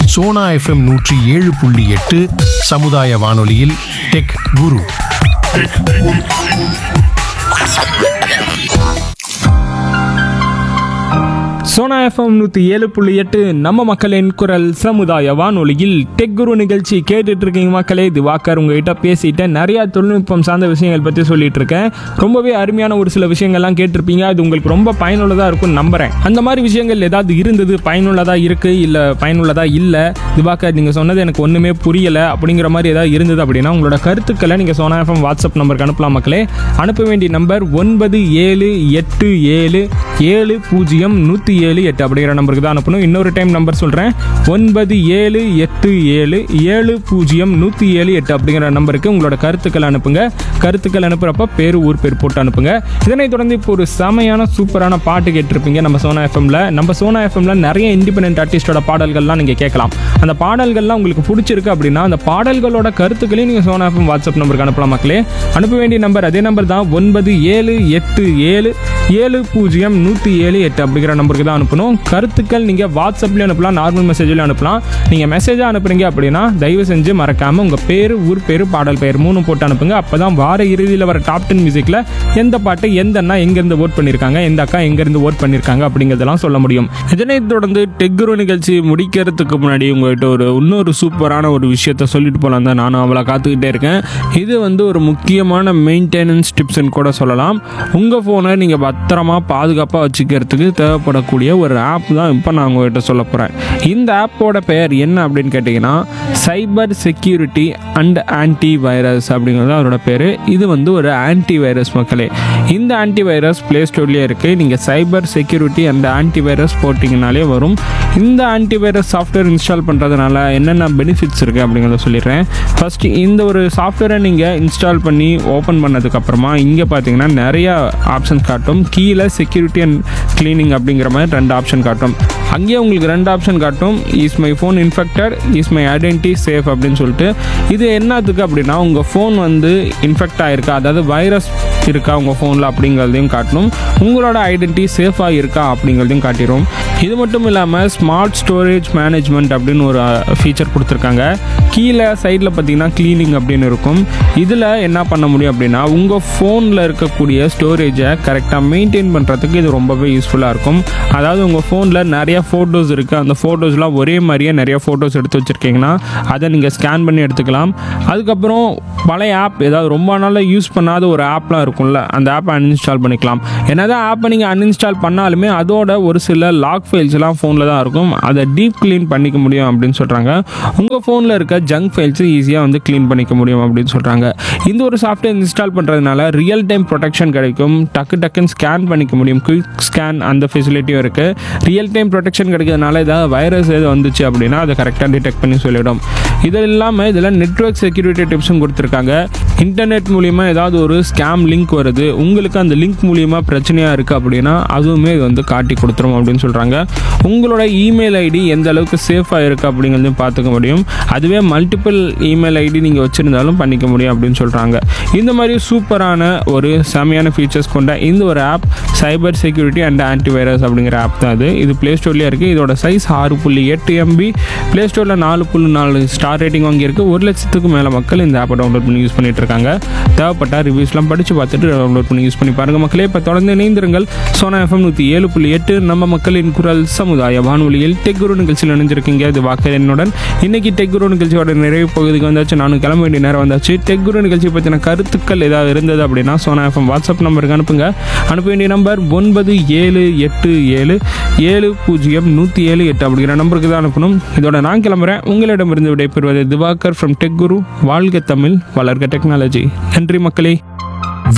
Sona FM நூற்றி ஏழு புள்ளி எட்டு சமுதாய வானொலியில் டெக் குரு சோனா எஃப்எம் நூற்றி ஏழு புள்ளி எட்டு நம்ம மக்களின் குரல் சமுதாய வானொலியில் டெக் குரு நிகழ்ச்சி கேட்டுட்டு இருக்கீங்க மக்களே இது வாக்கர் உங்ககிட்ட பேசிட்டேன் நிறையா தொழில்நுட்பம் சார்ந்த விஷயங்கள் பற்றி சொல்லிட்டு இருக்கேன் ரொம்பவே அருமையான ஒரு சில விஷயங்கள்லாம் கேட்டிருப்பீங்க அது உங்களுக்கு ரொம்ப பயனுள்ளதாக இருக்கும்னு நம்புறேன் அந்த மாதிரி விஷயங்கள் ஏதாவது இருந்தது பயனுள்ளதாக இருக்கு இல்லை பயனுள்ளதாக இல்லை திவாகர் நீங்கள் சொன்னது எனக்கு ஒன்றுமே புரியலை அப்படிங்கிற மாதிரி ஏதாவது இருந்தது அப்படின்னா உங்களோட கருத்துக்களை நீங்கள் சோனா எஃப்எம் வாட்ஸ்அப் நம்பருக்கு அனுப்பலாம் மக்களே அனுப்ப வேண்டிய நம்பர் ஒன்பது ஏழு எட்டு ஏழு ஏழு பூஜ்ஜியம் நூற்றி ஏழு எட்டு அப்படிங்கிற நம்பருக்கு தான் அனுப்பணும் இன்னொரு டைம் நம்பர் சொல்கிறேன் ஒன்பது ஏழு எட்டு ஏழு ஏழு பூஜ்ஜியம் நூற்றி ஏழு எட்டு அப்படிங்கிற நம்பருக்கு உங்களோட கருத்துக்கள் அனுப்புங்க கருத்துக்கள் அனுப்புகிறப்ப பேர் ஊர் பேர் போட்டு அனுப்புங்க இதனைத் தொடர்ந்து இப்போ ஒரு செமையான சூப்பரான பாட்டு கேட்டிருப்பீங்க நம்ம சோனா எஃப்எம்ல நம்ம சோனா எஃப்எம்ல நிறைய இண்டிபெண்டன்ட் ஆர்டிஸ்டோட பாடல்கள்லாம் நீங்கள் கேட்கலாம் அந்த பாடல்கள்லாம் உங்களுக்கு பிடிச்சிருக்கு அப்படின்னா அந்த பாடல்களோட கருத்துக்களையும் நீங்கள் சோனா எஃப்எம் வாட்ஸ்அப் நம்பருக்கு அனுப்பலாம் மக்களே அனுப்ப வேண்டிய நம்பர் அதே நம்பர் தான் ஒன்பது ஏழு எட்டு ஏழு ஏழு பூஜ்ஜியம் நூற்றி ஏழு எட்டு அப்படிங்கிற நம்பருக்கு தான் அனுப்பணும் கருத்துக்கள் நீங்கள் வாட்ஸ்அப்லேயும் அனுப்பலாம் நார்மல் மெசேஜ்லையும் அனுப்பலாம் நீங்கள் மெசேஜாக அனுப்புறீங்க அப்படின்னா தயவு செஞ்சு மறக்காமல் உங்கள் பேர் ஊர் பேர் பாடல் பெயர் மூணு போட்டு அனுப்புங்க அப்போ தான் வார இறுதியில் வர டாப் டென் மியூசிக்கில் எந்த பாட்டு எந்த அண்ணா எங்கேருந்து ஓட் பண்ணியிருக்காங்க எந்த அக்கா எங்கேருந்து ஓட் பண்ணியிருக்காங்க அப்படிங்கிறதெல்லாம் சொல்ல முடியும் இதனைத் தொடர்ந்து டெக்குரு நிகழ்ச்சி முடிக்கிறதுக்கு முன்னாடி உங்கள்கிட்ட ஒரு இன்னொரு சூப்பரான ஒரு விஷயத்த சொல்லிட்டு போகலாம் தான் நானும் அவளை காத்துக்கிட்டே இருக்கேன் இது வந்து ஒரு முக்கியமான மெயின்டெனன்ஸ் டிப்ஸ்ன்னு கூட சொல்லலாம் உங்கள் ஃபோனை நீங்கள் பத்திரமா பாதுகாப்பாக வச்சுக்கிறதுக்கு தேவைப்படக்கூடிய ஒரு ஆப் தான் இப்போ நான் உங்கள்கிட்ட சொல்ல போகிறேன் இந்த ஆப்போட பெயர் என்ன அப்படின்னு கேட்டிங்கன்னா cyber security and anti virus அப்படிங்கிறது அதோட பேர் இது வந்து ஒரு ஆன்டி வைரஸ் மக்களே இந்த ஆன்டி வைரஸ் ப்ளே ஸ்டோர்லேயே இருக்குது நீங்கள் cyber security and anti virus போட்டிங்கனாலே வரும் இந்த ஆன்டி வைரஸ் சாஃப்ட்வேர் இன்ஸ்டால் பண்ணுறதுனால என்னென்ன பெனிஃபிட்ஸ் இருக்குது அப்படிங்கிறத சொல்லிடுறேன் ஃபஸ்ட்டு இந்த ஒரு சாஃப்ட்வேரை நீங்கள் இன்ஸ்டால் பண்ணி ஓப்பன் பண்ணதுக்கப்புறமா இங்கே பார்த்தீங்கன்னா நிறையா ஆப்ஷன் காட்டும் கீழே செக்யூரிட்டி அண்ட் க்ளீனிங் அப்படிங்கிற மாதிரி ரெண்டு ஆப்ஷன் காட்டும் அங்கேயே உங்களுக்கு ரெண்டு ஆப்ஷன் காட்டும் is my phone infected is my identity safe அப்படின்னு சொல்லிட்டு இது என்னத்துக்கு அப்படின்னா உங்கள் ஃபோன் வந்து இன்ஃபெக்ட் ஆகிருக்கா அதாவது வைரஸ் இருக்கா உங்கள் ஃபோனில் அப்படிங்கிறதையும் காட்டணும் உங்களோட ஐடென்டி சேஃபாக இருக்கா அப்படிங்கிறதையும் காட்டிடும் இது மட்டும் இல்லாமல் ஸ்மார்ட் ஸ்டோரேஜ் மேனேஜ்மெண்ட் அப்படின்னு ஒரு ஃபீச்சர் கொடுத்துருக்காங்க கீழே சைடில் பார்த்தீங்கன்னா க்ளீனிங் அப்படின்னு இருக்கும் இதில் என்ன பண்ண முடியும் அப்படின்னா உங்கள் ஃபோனில் இருக்கக்கூடிய ஸ்டோரேஜை கரெக்டாக மெயின்டைன் பண்ணுறதுக்கு இது ரொம்பவே யூஸ்ஃபுல்லாக இருக்கும் அதாவது உங்கள் ஃபோனில் நிறைய ஃபோட்டோஸ் இருக்குது அந்த ஃபோட்டோஸ்லாம் ஒரே மாதிரியே நிறைய ஃபோட்டோஸ் எடுத்து வச்சுருக்கீங்கன்னா அதை நீங்கள் ஸ்கேன் பண்ணி எடுத்துக்கலாம் அதுக்கப்புறம் பழைய ஆப் ஏதாவது ரொம்ப நாளாக யூஸ் பண்ணாத ஒரு ஆப்லாம் இருக்கும்ல அந்த ஆப்பை அன்இன்ஸ்டால் பண்ணிக்கலாம் என்னதான் ஆப்பை நீங்கள் அன்இன்ஸ்டால் பண்ணாலுமே அதோட ஒரு சில லாக் ஃபைல்ஸ்லாம் ஃபோனில் தான் இருக்கும் அதை டீப் க்ளீன் பண்ணிக்க முடியும் அப்படின்னு சொல்கிறாங்க உங்கள் ஃபோனில் இருக்க ஜங்க் ஃபைல்ஸை ஈஸியாக வந்து க்ளீன் பண்ணிக்க முடியும் அப்படின்னு சொல்கிறாங்க இந்த ஒரு சாஃப்ட்வேர் இன்ஸ்டால் பண்ணுறதுனால ரியல் டைம் ப்ரொடெக்ஷன் கிடைக்கும் டக்கு டக்குன்னு ஸ்கேன் பண்ணிக்க முடியும் குயிக் ஸ்கேன் அந்த ஃபெசிலிட்டியும் இருக்குது ரியல் டைம் ப்ரொடெக்ஷன் கிடைக்கிறதுனால ஏதாவது வைரஸ் எது வந்துச்சு அப்படின்னா அதை கரெக்டாக டிடெக்ட் பண்ணி சொல்லிடும் இது இல்லாமல் இதில் நெட்ஒர்க் செக்யூரிட்டி டிப்ஸும் கொடுத்துருக்காங்க இன்டர்நெட் மூலிமா ஏதாவது ஒரு ஸ்கேம் லிங்க் வருது உங்களுக்கு அந்த லிங்க் மூலிமா பிரச்சனையாக இருக்குது அப்படின்னா அதுவுமே இது வந்து காட்டி கொடுத்துரும் அப்படின்னு சொல்கிறாங்க உங்களோட இமெயில் ஐடி எந்த அளவுக்கு சேஃபாக இருக்குது அப்படிங்கிறதையும் பார்த்துக்க முடியும் அதுவே மல்டிபிள் இமெயில் ஐடி நீங்கள் வச்சுருந்தாலும் பண்ணிக்க முடியும் அப்படின்னு சொல்கிறாங்க இந்த மாதிரி சூப்பரான ஒரு செமையான ஃபீச்சர்ஸ் கொண்ட இந்த ஒரு app cyber security and anti virus அப்படிங்கிற ஆப் தான் அது இது ப்ளே ஸ்டோர்லேயே இருக்குது இதோட சைஸ் ஆறு புள்ளி எட்டு எம்பி ப்ளே ஸ்டோரில் நாலு புள்ளி நாலு ஸ்டார் ரேட்டிங் வாங்கியிருக்கு ஒரு லட்சத்துக்கு மேலே மக்கள் இந்த ஆப்பை டவுன்லோட் பண்ணி யூஸ் பண்ணிட்டு இருக்காங்க தேவைப்பட்ட ரிவ்யூஸ்லாம் படித்து பார்த்துட்டு டவுன்லோட் பண்ணி யூஸ் பண்ணி பாருங்கள் மக்களே இப்போ தொடர்ந்து இணைந்திருங்கள் சோனா எஃப்எம் நூற்றி ஏழு புள்ளி எட்டு நம்ம மக்களின் குரல் சமுதாய வானொலியில் டெக் குரு நிகழ்ச்சியில் இணைஞ்சிருக்கீங்க இது வாக்கர் என்னுடன் இன்னைக்கு டெக் குரு நிகழ்ச்சியோட நிறைவு பகுதிக்கு வந்தாச்சு நானும் கிளம்ப வேண்டிய நேரம் வந்தாச்சு டெக் குரு நிகழ்ச்சி பற்றின கருத்துக்கள் ஏதாவது இருந்தது அப்படின்னா சோனா எஃப்எம் வாட்ஸ்அப் நம்பருக்கு அனுப்புங்க அனுப்ப வேண்டிய நம்பர் ஒன்பது ஏழு எட்டு ஏழு ஏழு பூஜ்ஜியம் நூற்றி ஏழு எட்டு அப்படிங்கிற நம்பருக்கு தான் அனுப்பணும் இதோட நான் கிளம்புறேன் உங்களிடமிருந்து விடைபெறுவது திவாகர் ஃப்ரம் டெக் குரு வாழ்க தமிழ் வளர்க டெக்னாலஜி நன்றி மக்களே